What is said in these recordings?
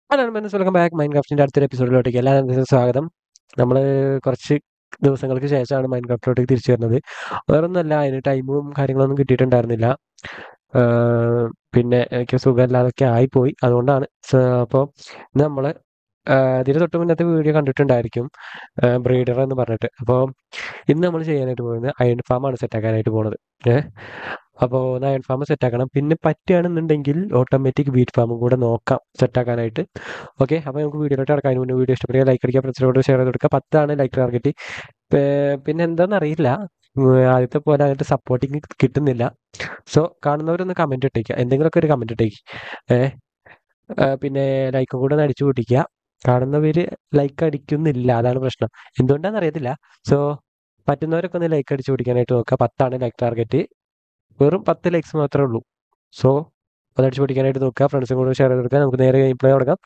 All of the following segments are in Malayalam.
Hello mens welcome back mind ക്രാഫ്റ്റിൻ്റെ അടുത്തൊരു എപ്പിസോഡിലോട്ടേക്ക് എല്ലാവർക്കും സ്വാഗതം നമ്മൾ കുറച്ച് ദിവസങ്ങൾക്ക് ശേഷമാണ് മൈൻഡ് ക്രാഫ്റ്റിലോട്ടേക്ക് തിരിച്ചു വരുന്നത് വേറൊന്നുമല്ല അതിന് ടൈമും കാര്യങ്ങളൊന്നും കിട്ടിയിട്ടുണ്ടായിരുന്നില്ല ആഹ് പിന്നെ എനിക്ക് സുഖമില്ലാതൊക്കെ ആയിപ്പോയി അതുകൊണ്ടാണ് അപ്പോൾ ഇന്ന് നമ്മൾ ഇതിന് തൊട്ട് മുന്നത്തെ വീഡിയോ കണ്ടിട്ടുണ്ടായിരിക്കും ബ്രീഡർ എന്ന് പറഞ്ഞിട്ട് അപ്പോൾ ഇന്ന് നമ്മൾ ചെയ്യാനായിട്ട് പോകുന്നത് അയൺ ഫാമാണ് സെറ്റാക്കാനായിട്ട് പോകുന്നത് ഏഹ് അപ്പോൾ ഒന്ന് അയൺ ഫാം സെറ്റാക്കണം പിന്നെ പറ്റുകയാണെന്നുണ്ടെങ്കിൽ ഓട്ടോമാറ്റിക് വീറ്റ് ഫാമും കൂടെ നോക്കാം സെറ്റാക്കാനായിട്ട് ഓക്കെ അപ്പോൾ നമുക്ക് വീഡിയോയിലോട്ട് കിടക്കാം അതിന് മുന്നേ വീഡിയോ ഇഷ്ടപ്പെടുക ലൈക്ക് അടിക്കുക ഫ്രണ്ട്സിനോട് ഷെയർ ചെയ്ത് കൊടുക്കുക പത്താണ് ലൈക്ക് ടാർഗറ്റ് പിന്നെ എന്താണെന്ന് അറിയില്ല ഉം, ആദ്യത്തെ പോലെ അങ്ങോട്ട് സപ്പോർട്ടിങ് കിട്ടുന്നില്ല സോ കാണുന്നവരൊന്ന് കമൻറ്റ് ഇട്ടേക്കുക എന്തെങ്കിലുമൊക്കെ ഒരു കമൻറ്റ് ഇട്ടേക്ക് ഏഹ് പിന്നെ ലൈക്കും കൂടെ ഒന്ന് അടിച്ചു പൊട്ടിക്കുക കാണുന്നവര് ലൈക്ക് അടിക്കുന്നില്ല അതാണ് പ്രശ്നം എന്തുകൊണ്ടാണെന്ന് അറിയത്തില്ല സോ പറ്റുന്നവരൊക്കെ ഒന്ന് ലൈക്ക് അടിച്ചു പിടിക്കാനായിട്ട് നോക്കുക പത്താണ് ലൈക്ക് ടാർഗറ്റ് വെറും പത്ത് ലൈക്സ് മാത്രമേ ഉള്ളൂ സോ അത് അടിച്ചു പിടിക്കാനായിട്ട് നോക്കുക ഫ്രണ്ട്സും കൂടെ ഷെയർ ചെയ്ത് കൊടുക്കുക നമുക്ക് നേരെ ഗെയിം പ്ലേ തുടങ്ങാം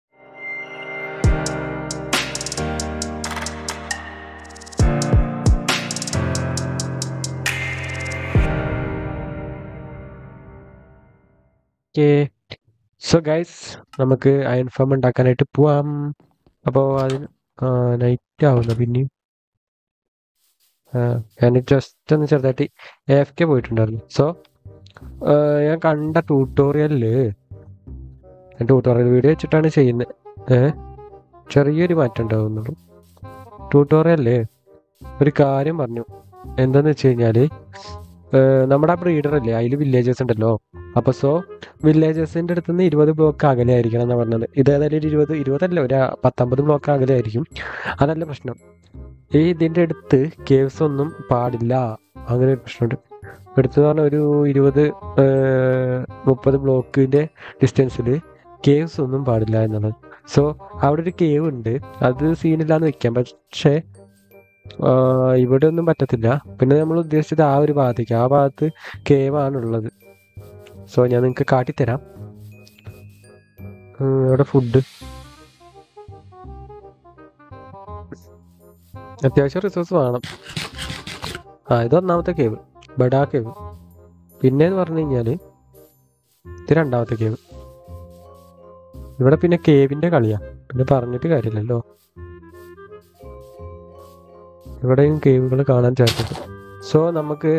ഓക്കെ സോ ഗൈസ് നമുക്ക് അയൺ ഫാം ഉണ്ടാക്കാനായിട്ട് പോവാം അപ്പോൾ അതിന് നൈറ്റ് ആവുന്ന പിന്നെയും ആ, ഞാൻ ജസ്റ്റ് ഒന്ന് ചെറുതായിട്ട് എഫ് കെ പോയിട്ടുണ്ടായിരുന്നു സോ ഞാൻ കണ്ട ട്യൂട്ടോറിയലില് ഞാൻ ട്യൂട്ടോറിയൽ വീഡിയോ വെച്ചിട്ടാണ് ചെയ്യുന്നത് ഏഹ് ചെറിയൊരു മാറ്റം ഉണ്ടാവുന്നുള്ളൂ ട്യൂട്ടോറിയലില് ഒരു കാര്യം പറഞ്ഞു എന്താന്ന് വെച്ച് കഴിഞ്ഞാല് ഏഹ് നമ്മുടെ ആ ബ്രീഡർ അല്ലേ അതിൽ വില്ലേജസ് ഉണ്ടല്ലോ അപ്പൊ സോ വില്ലേജസിന്റെ അടുത്ത് നിന്ന് ഇരുപത് ബ്ലോക്ക് അകലെ ആയിരിക്കണം എന്നാ പറഞ്ഞത് ഇത് ഏതായാലും ഒരു ഇരുപത് ഇരുപതല്ല ഒരു പത്തൊമ്പത് ബ്ലോക്ക് അകലെ ആയിരിക്കും അതല്ല പ്രശ്നം ഈ ഇതിന്റെ അടുത്ത് കേവ്സ് ഒന്നും പാടില്ല അങ്ങനെ ഒരു പ്രശ്നമുണ്ട് എടുത്തു പറഞ്ഞ ഒരു ഇരുപത് ഏഹ്, മുപ്പത് ബ്ലോക്കിന്റെ ഡിസ്റ്റൻസിൽ കേവ്സ് ഒന്നും പാടില്ല എന്നുള്ളത് സോ അവിടെ ഒരു കേവ് ഉണ്ട് അത് സീനില്ലാന്ന് വെക്കാം പക്ഷേ ആഹ്, ഇവിടെ ഒന്നും പറ്റത്തില്ല പിന്നെ നമ്മൾ ഉദ്ദേശിച്ചത് ആ ഒരു ഭാഗത്തേക്ക് ആ ഭാഗത്ത് കേവ് ആണുള്ളത് സോ ഞാൻ നിങ്ങൾക്ക് കാട്ടിത്തരാം ഉം, ഇവിടെ ഫുഡ് അത്യാവശ്യം റിസോഴ്സ് വേണം ആ ഇത് ഒന്നാമത്തെ കേവ് ബഡാ കേവ് പിന്നെ എന്ന് പറഞ്ഞു കഴിഞ്ഞാല് ഇത് രണ്ടാമത്തെ കേവ് ഇവിടെ പിന്നെ കേവിന്റെ കളിയാ പിന്നെ പറഞ്ഞിട്ട് കാര്യമില്ലല്ലോ ഇവിടെയും കേവുകൾ കാണാൻ ചാൻസുണ്ട് സോ നമുക്ക്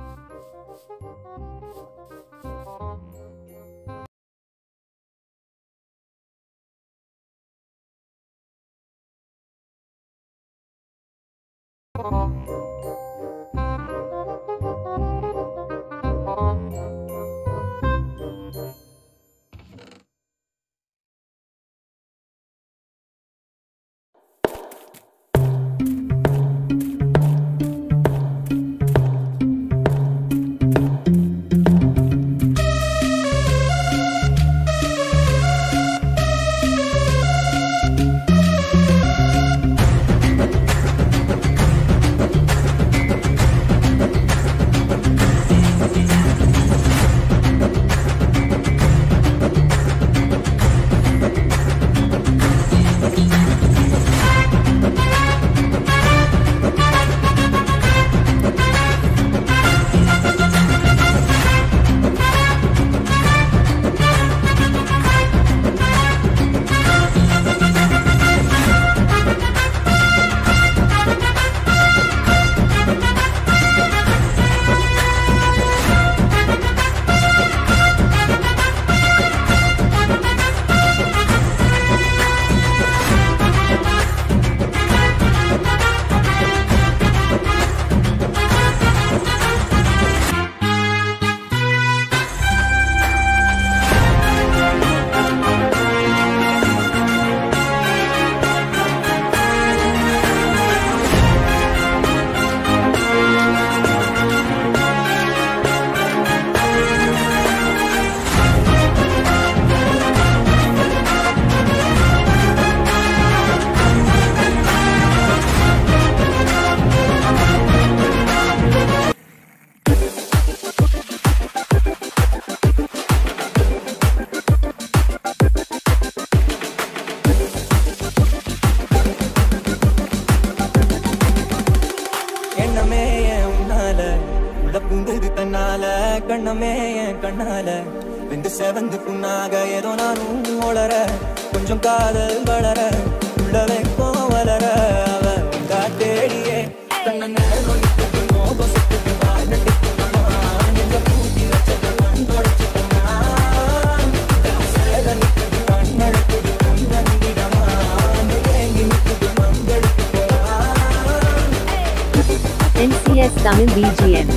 எண்ணமே என் உன்னால உள்ள பூந்தது தன்னால கண்ணமே என் கண்ணால வெந்து செவந்து புண்ணாக ஏதோ நானும் உளர கொஞ்ச கொஞ்சம் காதல் வளர உள்ள வைக்கும் வளர அவ காத்தேடியே தன்னை நேரம் நிற்குது மோகம் சுத்துது வாய் நட்டுக்குமா நெஞ்ச பூட்டி வச்சது கண் தொடச்சுக்குமா சேத நிற்குது கண் நடக்குது கண் தங்கிடமா ஏங்கி நிற்குது பங்கெடுத்து போறா NCS Tamil BGM.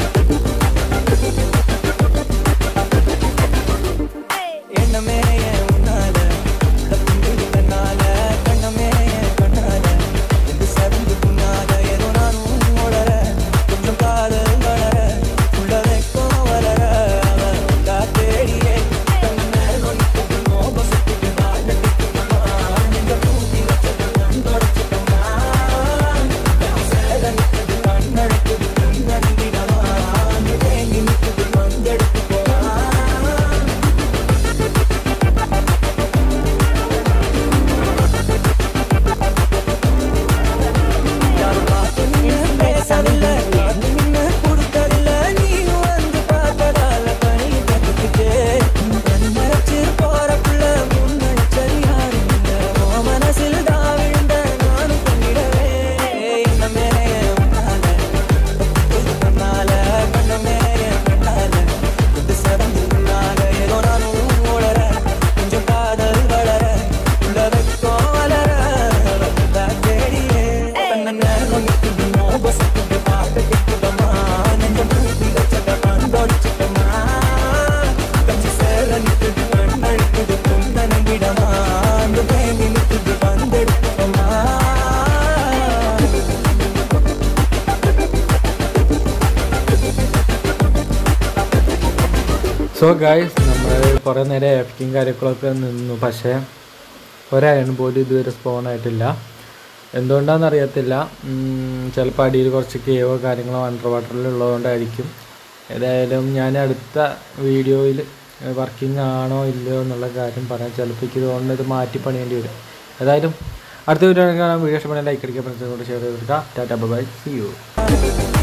எண்ணமே என் உன்னால உள்ள புங்குது தன்னால கண்ணமே என் கண்ணால எந்த சருந்து புண்ணால ஏதோ நானும் உளர கொஞ்சம் காதல் வளர உள்ள வைக்கும் வளர அவ காத்தேடியே தன் நேரம் நிற்குது மோகம் சுத்துது வாய் நட்டுக்குமா நெஞ்ச பூட்டி வச்சது கண் தொடச்சுக்கமா சேத நிற்குது கண் நடக்குது கண் நடுங்கிடமா ஏங்கி நிற்குது பங்கெடுத்து போறா பேசவில்ல நின்னு கொடுத்ததில்ல நீ வந்து பார்த்ததால பணி கத்துக்கிட்டே கண் மறைச்சு போறப்புள்ள முன்னெச்சரி யாரும் இல்ல உன் மனசில் தான் விழுந்த நானும் பண்ணிடவே என்ன மேலே உன்னால புது கண்ணால கண்ண மேலே கண்ணால புது சடங்கு முன்னால ஏதோ நானும் உளர கொஞ்சம் காதல் வளர உள்ள வைக்கும் வளர தேடியே தன்னை நேரம் நிற்குது மோகம் சுத்துது பாட்டு கேட்குதம்மா நெஞ்ச பூட்டி வச்சத கண்டோடிச்சுட்டமா கச்சி சேர நிற்குது கண் அழுக்குது குந்தனங்கிடமா அந்த தேங்கி நிற்குது வந்தெடுத்துக்கமா സോ ഗായ്സ് നമ്മൾ കുറേ നേരം എഫ്റ്റിയും കാര്യങ്ങളൊക്കെ നിന്നു പക്ഷേ ഒരയൺ പോലും ഇതുവരെ സ്പോൺ ആയിട്ടില്ല എന്തുകൊണ്ടാണെന്ന് അറിയത്തില്ല ചിലപ്പോൾ അടിയിൽ കുറച്ച് കേവോ കാര്യങ്ങളോ അണ്ടർ വാട്ടറിൽ ഉള്ളതുകൊണ്ടായിരിക്കും ഏതായാലും ഞാൻ അടുത്ത വീഡിയോയിൽ വർക്കിംഗ് ആണോ ഇല്ലയോ എന്നുള്ള കാര്യം പറയാം ചിലപ്പോൾ എനിക്ക് തോന്നുന്നത് ഇത് മാറ്റി പണിയേണ്ടി വരും ഏതായാലും അടുത്ത വീഡിയോ കാണാൻ വീഡിയോ ഇഷ്ടപ്പെടാൻ ലൈക്ക് അടിക്കുക ഫ്രണ്ട്സിനോട് ഷെയർ ചെയ്ത് കൊടുക്കുക ടാറ്റ ബൈ സി യു